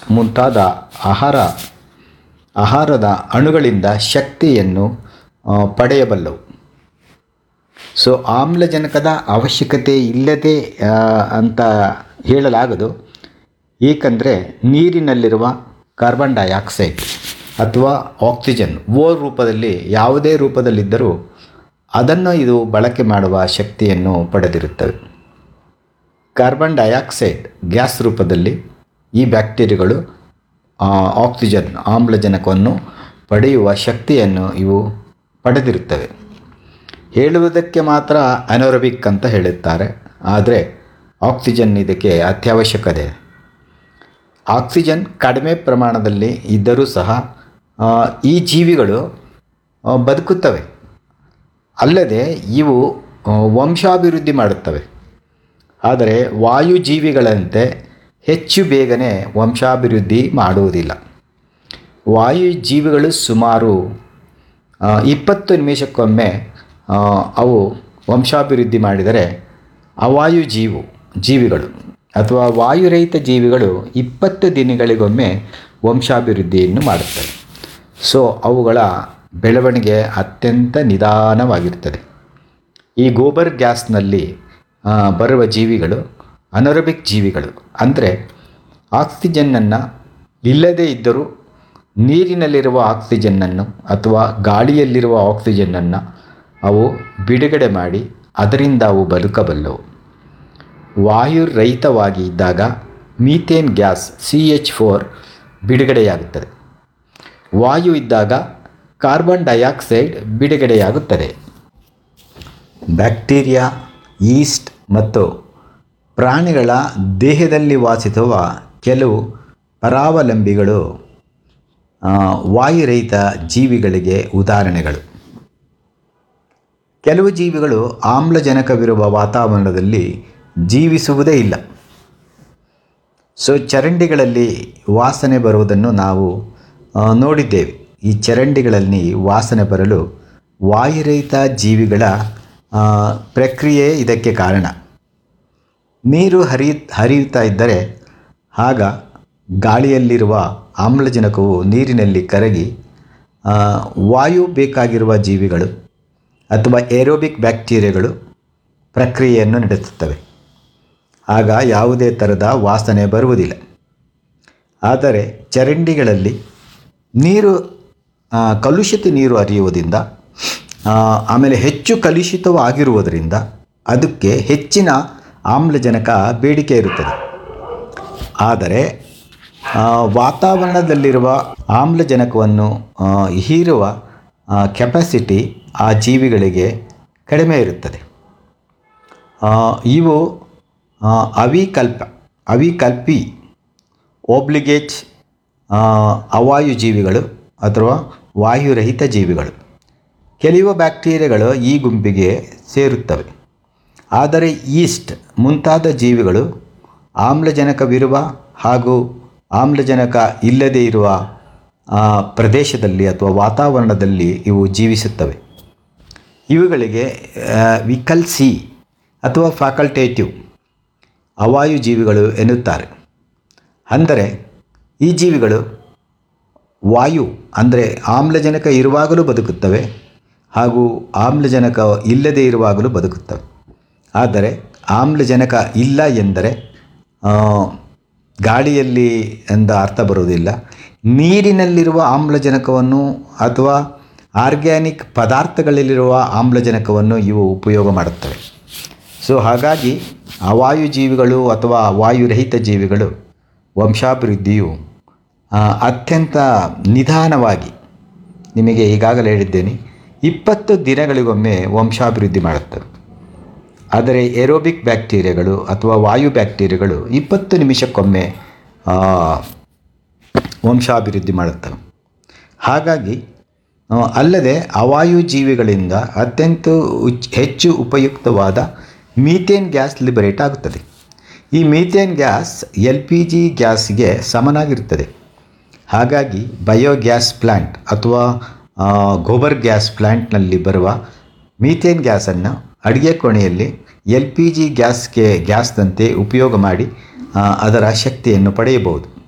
ಮುಂತಾದ ಆಹಾರ ಆಹಾರದ ಅಣುಗಳಿಂದ ಶಕ್ತಿಯನ್ನು ಆ, ಪಡೆಯಬಲ್ಲವು ಸೊ ಆಮ್ಲಜನಕದ ಅವಶ್ಯಕತೆ ಇಲ್ಲದೆ ಆ, ಅಂತ ಹೇಳಲಾಗದು ಏಕೆಂದರೆ ನೀರಿನಲ್ಲಿರುವ ಕಾರ್ಬನ್ ಡೈಆಕ್ಸೈಡ್ ಅಥವಾ ಆಕ್ಸಿಜನ್ ಓ ರೂಪದಲ್ಲಿ ಯಾವುದೇ ರೂಪದಲ್ಲಿದ್ದರೂ ಅದನ್ನು ಇದು ಬಳಕೆ ಮಾಡುವ ಶಕ್ತಿಯನ್ನು ಪಡೆದಿರುತ್ತವೆ ಕಾರ್ಬನ್ ಡೈಆಕ್ಸೈಡ್ ಗ್ಯಾಸ್ ರೂಪದಲ್ಲಿ ಈ ಬ್ಯಾಕ್ಟೀರಿಯಾಗಳು ಆ, ಆಕ್ಸಿಜನ್ ಆಮ್ಲಜನಕವನ್ನು ಪಡೆಯುವ ಶಕ್ತಿಯನ್ನು ಇವು ಪಡೆದಿರುತ್ತವೆ ಹೇಳುವುದಕ್ಕೆ ಮಾತ್ರ ಅನೋರಬಿಕ್ ಅಂತ ಹೇಳುತ್ತಾರೆ ಆದರೆ ಆಕ್ಸಿಜನ್ ಇದಕ್ಕೆ ಅತ್ಯವಶ್ಯಕತೆ ಆಕ್ಸಿಜನ್ ಕಡಿಮೆ ಪ್ರಮಾಣದಲ್ಲಿ ಇದ್ದರೂ ಸಹ ಆ, ಈ ಜೀವಿಗಳು ಆ, ಬದುಕುತ್ತವೆ ಅಲ್ಲದೆ ಇವು ಆ, ವಂಶಾಭಿವೃದ್ಧಿ ಮಾಡುತ್ತವೆ ಆದರೆ ವಾಯು ಜೀವಿಗಳಂತೆ ಹೆಚ್ಚು ಬೇಗನೆ ವಂಶಾಭಿವೃದ್ಧಿ ಮಾಡುವುದಿಲ್ಲ ವಾಯು ಜೀವಿಗಳು ಸುಮಾರು ಆ, ಇಪ್ಪತ್ತು ನಿಮಿಷಕ್ಕೊಮ್ಮೆ ಆ, ಅವು ವಂಶಾಭಿವೃದ್ಧಿ ಮಾಡಿದರೆ ಅವಾಯು ಜೀವು ಜೀವಿಗಳು ಅಥವಾ ವಾಯುರಹಿತ ಜೀವಿಗಳು ಇಪ್ಪತ್ತು ದಿನಗಳಿಗೊಮ್ಮೆ ವಂಶಾಭಿವೃದ್ಧಿಯನ್ನು ಮಾಡುತ್ತವೆ ಸೊ ಅವುಗಳ ಬೆಳವಣಿಗೆ ಅತ್ಯಂತ ನಿಧಾನವಾಗಿರ್ತದೆ ಈ ಗೋಬರ್ ಗ್ಯಾಸ್ನಲ್ಲಿ ಆ, ಬರುವ ಜೀವಿಗಳು ಅನೊರಬಿಕ್ ಜೀವಿಗಳು ಅಂದರೆ ಆಕ್ಸಿಜನ್ನನ್ನು ಇಲ್ಲದೇ ಇದ್ದರೂ ನೀರಿನಲ್ಲಿರುವ ಆಕ್ಸಿಜನ್ನನ್ನು ಅಥವಾ ಗಾಳಿಯಲ್ಲಿರುವ ಆಕ್ಸಿಜನ್ನನ್ನು ಅವು ಬಿಡುಗಡೆ ಮಾಡಿ ಅದರಿಂದ ಅವು ಬದುಕಬಲ್ಲವು ವಾಯುರಹಿತವಾಗಿ ಇದ್ದಾಗ methane gas C H four ಬಿಡುಗಡೆಯಾಗುತ್ತದೆ ವಾಯು ಇದ್ದಾಗ ಕಾರ್ಬನ್ ಡೈಆಕ್ಸೈಡ್ ಬಿಡುಗಡೆಯಾಗುತ್ತದೆ ಬ್ಯಾಕ್ಟೀರಿಯಾ ಈಸ್ಟ್ ಮತ್ತು ಪ್ರಾಣಿಗಳ ದೇಹದಲ್ಲಿ ವಾಸಿಸುವ ಕೆಲವು ಪರಾವಲಂಬಿಗಳು ಆ, ವಾಯುರಹಿತ ಜೀವಿಗಳಿಗೆ ಉದಾಹರಣೆಗಳು ಕೆಲವು ಜೀವಿಗಳು ಆಮ್ಲಜನಕವಿರುವ ವಾತಾವರಣದಲ್ಲಿ ಜೀವಿಸುವುದೇ ಇಲ್ಲ ಸೊ ಚರಂಡಿಗಳಲ್ಲಿ ವಾಸನೆ ಬರುವುದನ್ನು ನಾವು ಆ, ನೋಡಿದ್ದೇವೆ ಈ ಚರಂಡಿಗಳಲ್ಲಿ ವಾಸನೆ ಬರಲು ವಾಯುರಹಿತ ಜೀವಿಗಳ ಆ, ಪ್ರಕ್ರಿಯೆ ಇದಕ್ಕೆ ಕಾರಣ ನೀರು ಹರಿ ಹರಿಯುತ್ತಾ ಇದ್ದರೆ ಆಗ ಗಾಳಿಯಲ್ಲಿರುವ ಆಮ್ಲಜನಕವು ನೀರಿನಲ್ಲಿ ಕರಗಿ ಆ, ವಾಯು ಬೇಕಾಗಿರುವ ಜೀವಿಗಳು ಅಥವಾ ಏರೋಬಿಕ್ ಬ್ಯಾಕ್ಟೀರಿಯಾಗಳು ಪ್ರಕ್ರಿಯೆಯನ್ನು ನಡೆಸುತ್ತವೆ ಆಗ ಯಾವುದೇ ಥರದ ವಾಸನೆ ಬರುವುದಿಲ್ಲ ಆದರೆ ಚರಂಡಿಗಳಲ್ಲಿ ನೀರು ಆ, ಕಲುಷಿತ ನೀರು ಹರಿಯುವುದರಿಂದ ಆ, ಆಮೇಲೆ ಹೆಚ್ಚು ಕಲುಷಿತವಾಗಿರುವುದರಿಂದ ಅದಕ್ಕೆ ಹೆಚ್ಚಿನ ಆಮ್ಲಜನಕ ಬೇಡಿಕೆ ಇರುತ್ತದೆ ಆದರೆ ಆ, ವಾತಾವರಣದಲ್ಲಿರುವ ಆಮ್ಲಜನಕವನ್ನು ಆ, ಹೀರುವ ಕೆಪಾಸಿಟಿ ಆ ಜೀವಿಗಳಿಗೆ ಕಡಿಮೆ ಇರುತ್ತದೆ ಆ, ಇವು ಆ, ಅವಿಕಲ್ಪ ಅವಿಕಲ್ಪಿ ಓಬ್ಲಿಗೇಟ್ ಅವಾಯು ಜೀವಿಗಳು ಅಥವಾ ವಾಯುರಹಿತ ಜೀವಿಗಳು ಕೆಲವು ಬ್ಯಾಕ್ಟೀರಿಯಾಗಳು ಈ ಗುಂಪಿಗೆ ಸೇರುತ್ತವೆ ಆದರೆ ಈಸ್ಟ್ ಮುಂತಾದ ಜೀವಿಗಳು ಆಮ್ಲಜನಕವಿರುವ ಹಾಗೂ ಆಮ್ಲಜನಕ ಇಲ್ಲದೇ ಇರುವ ಆ, ಪ್ರದೇಶದಲ್ಲಿ ಅಥವಾ ವಾತಾವರಣದಲ್ಲಿ ಇವು ಜೀವಿಸುತ್ತವೆ ಇವುಗಳಿಗೆ ವಿಕಲ್ಸಿ ಅಥವಾ ಫ್ಯಾಕಲ್ಟೇಟಿವ್ ಅವಾಯು ಜೀವಿಗಳು ಎನ್ನುತ್ತಾರೆ ಅಂದರೆ ಈ ಜೀವಿಗಳು ವಾಯು ಅಂದರೆ ಆಮ್ಲಜನಕ ಇರುವಾಗಲೂ ಬದುಕುತ್ತವೆ ಹಾಗೂ ಆಮ್ಲಜನಕ ಇಲ್ಲದೇ ಇರುವಾಗಲೂ ಬದುಕುತ್ತವೆ ಆದರೆ ಆಮ್ಲಜನಕ ಇಲ್ಲ ಎಂದರೆ ಆ, ಗಾಳಿಯಲ್ಲಿ ಎಂದ ಅರ್ಥ ಬರುವುದಿಲ್ಲ ನೀರಿನಲ್ಲಿರುವ ಆಮ್ಲಜನಕವನ್ನು ಅಥವಾ ಆರ್ಗ್ಯಾನಿಕ್ ಪದಾರ್ಥಗಳಲ್ಲಿರುವ ಆಮ್ಲಜನಕವನ್ನು ಇವು ಉಪಯೋಗ ಮಾಡುತ್ತವೆ ಸೊ ಹಾಗಾಗಿ ಅವಾಯು ಜೀವಿಗಳು ಅಥವಾ ವಾಯುರಹಿತ ಜೀವಿಗಳು ವಂಶಾಭಿವೃದ್ಧಿಯು ಆ, ಅತ್ಯಂತ ನಿಧಾನವಾಗಿ ನಿಮಗೆ ಈಗಾಗಲೇ ಹೇಳಿದ್ದೇನೆ ಇಪ್ಪತ್ತು ದಿನಗಳಿಗೊಮ್ಮೆ ವಂಶಾಭಿವೃದ್ಧಿ ಮಾಡುತ್ತವೆ ಆದರೆ ಏರೋಬಿಕ್ ಬ್ಯಾಕ್ಟೀರಿಯಾಗಳು ಅಥವಾ ವಾಯು ಬ್ಯಾಕ್ಟೀರಿಯಾಗಳು ಇಪ್ಪತ್ತು ನಿಮಿಷಕ್ಕೊಮ್ಮೆ ಆ, ವಂಶಾಭಿವೃದ್ಧಿ ಮಾಡುತ್ತವೆ ಹಾಗಾಗಿ ಆ, ಅಲ್ಲದೆ ಅವಾಯು ಜೀವಿಗಳಿಂದ ಅತ್ಯಂತ ಉಚ್- ಹೆಚ್ಚು ಉಪಯುಕ್ತವಾದ ಮೀಥೇನ್ ಗ್ಯಾಸ್ ಲಿಬರೇಟ್ ಆಗುತ್ತದೆ ಈ methane gas L P G ಗ್ಯಾಸ್ಗೆ ಸಮನಾಗಿರುತ್ತದೆ ಹಾಗಾಗಿ ಬಯೋಗ್ಯಾಸ್ ಪ್ಲ್ಯಾಂಟ್ ಅಥವಾ ಆ, ಗೋಬರ್ ಗ್ಯಾಸ್ ಪ್ಲ್ಯಾಂಟ್ನಲ್ಲಿ ಬರುವ ಮೀಥೇನ್ ಗ್ಯಾಸನ್ನು ಅಡುಗೆ ಕೋಣೆಯಲ್ಲಿ ಎಲ್ ಪಿ ಜಿ ಗ್ಯಾಸ್ಗೆ ಗ್ಯಾಸ್ದಂತೆ ಉಪಯೋಗ ಮಾಡಿ ಆ, ಅದರ ಶಕ್ತಿಯನ್ನು ಪಡೆಯಬಹುದು